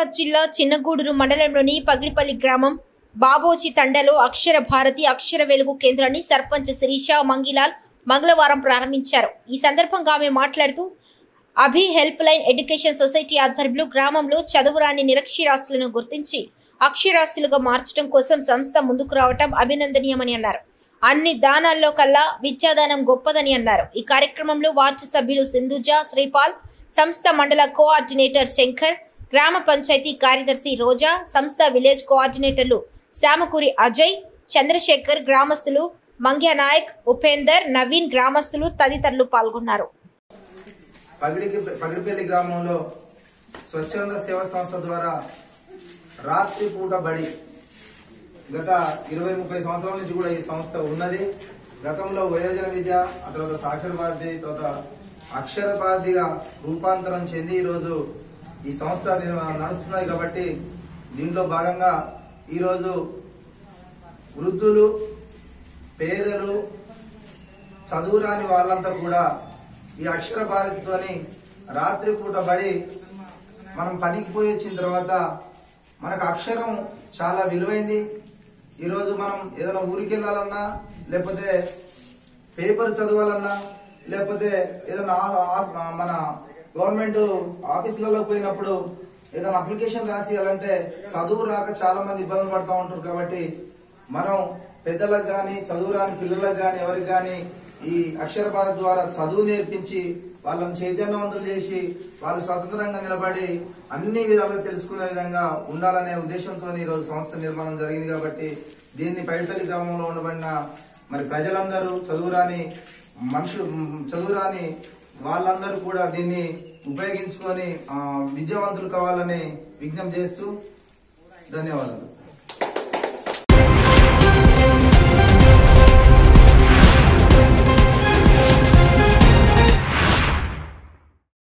నిజామాబాద్ జిల్లా చిన్నగూడూరు మండలంలోని పగిడిపల్లి గ్రామం బాబోజీ తండలో అక్షర భారతి అక్షర వెలుగు కేంద్రాన్ని సర్పంచ్ శిరీష మంగిలాల్ మంగళవారం ప్రారంభించారు ఈ సందర్భంగా ఆమె మాట్లాడుతూ Abhi helpline education society ఆధ్వర్యంలో గ్రామంలో చదువురాని నిరక్షరాస్యులను గుర్తించి అక్షరాస్యులుగా మార్చడం కోసం సంస్థ ముందుకు రావటం అభినందనీయమని అన్నారు అన్ని దానాల్లో కల్లా విద్యాదానం గొప్పదని అన్నారు ఈ కార్యక్రమంలో వార్డు సభ్యులు సింధుజ శ్రీపాల్ సంస్థ మండల కోఆర్డినేటర్ శంకర్ గ్రామ పంచాయతీ కార్యదర్శి రోజా సంస్థ విలేజ్ కోఆర్డినేటర్లు శామకూరి అజయ్ చంద్రశేఖర్ గ్రామస్తులు మంగ్య నాయక్ ఉపేందర్ నవీన్ గ్రామస్తులు తదితరులు పాల్గొన్నారు పగిడికి పగిడిపల్లి గ్రామంలో స్వచ్ఛంద సేవా సంస్థ ద్వారా రాత్రి పూట బడి గత ఇరవై ముప్పై సంవత్సరాల నుంచి కూడా ఈ సంస్థ ఉన్నది గతంలో వయోజన విద్య ఆ తర్వాత సాక్షర భారతి తర్వాత అక్షర భారతిగా రూపాంతరం చెంది ఈరోజు ఈ సంస్థ నిర్వ- నడుస్తున్నది కాబట్టి దీంట్లో భాగంగా ఈరోజు వృద్ధులు పేదలు చదువురాని వాళ్ళంతా కూడా ఈ అక్షర భారతితోని రాత్రి పూట బడి మనం పనికి పోయి వచ్చిన తర్వాత మనకు అక్షరం చాలా విలువైంది ఈరోజు మనం ఏదైనా ఊరికి వెళ్ళాలన్నా లేకపోతే పేపర్ చదవాలన్నా లేకపోతే ఏదైనా ఆ- ఆ- మన గవర్నమెంట్ ఆఫీసులలో పోయినప్పుడు ఏదైనా అప్లికేషన్ రాసియాలంటే చదువు రాక చాలా మంది ఇబ్బందులు పడుతూ ఉంటారు కాబట్టి మనం పెద్దలకు కానీ చదువు రాని పిల్లలకు కానీ ఎవరికి కానీ ఈ అక్షర భారత్ ద్వారా చదువు నేర్పించి వాళ్ళని చైతన్యవంతులు చేసి వాళ్ళు స్వతంత్రంగా నిలబడి అన్ని విధాలుగా తెలుసుకునే విధంగా ఉండాలనే ఉద్దేశంతో ఈ రోజు సంస్థ నిర్మాణం జరిగింది కాబట్టి దీన్ని పైడిపల్లి గ్రామంలో ఉండబడిన మరి ప్రజలందరూ చదువురాని మనుషులు చదువురాని వాళ్ళందరూ కూడా దీన్ని ఉపయోగించుకొని ఆ, విద్యావంతులు కావాలని విజ్ఞప్తి చేస్తూ ధన్యవాదాలు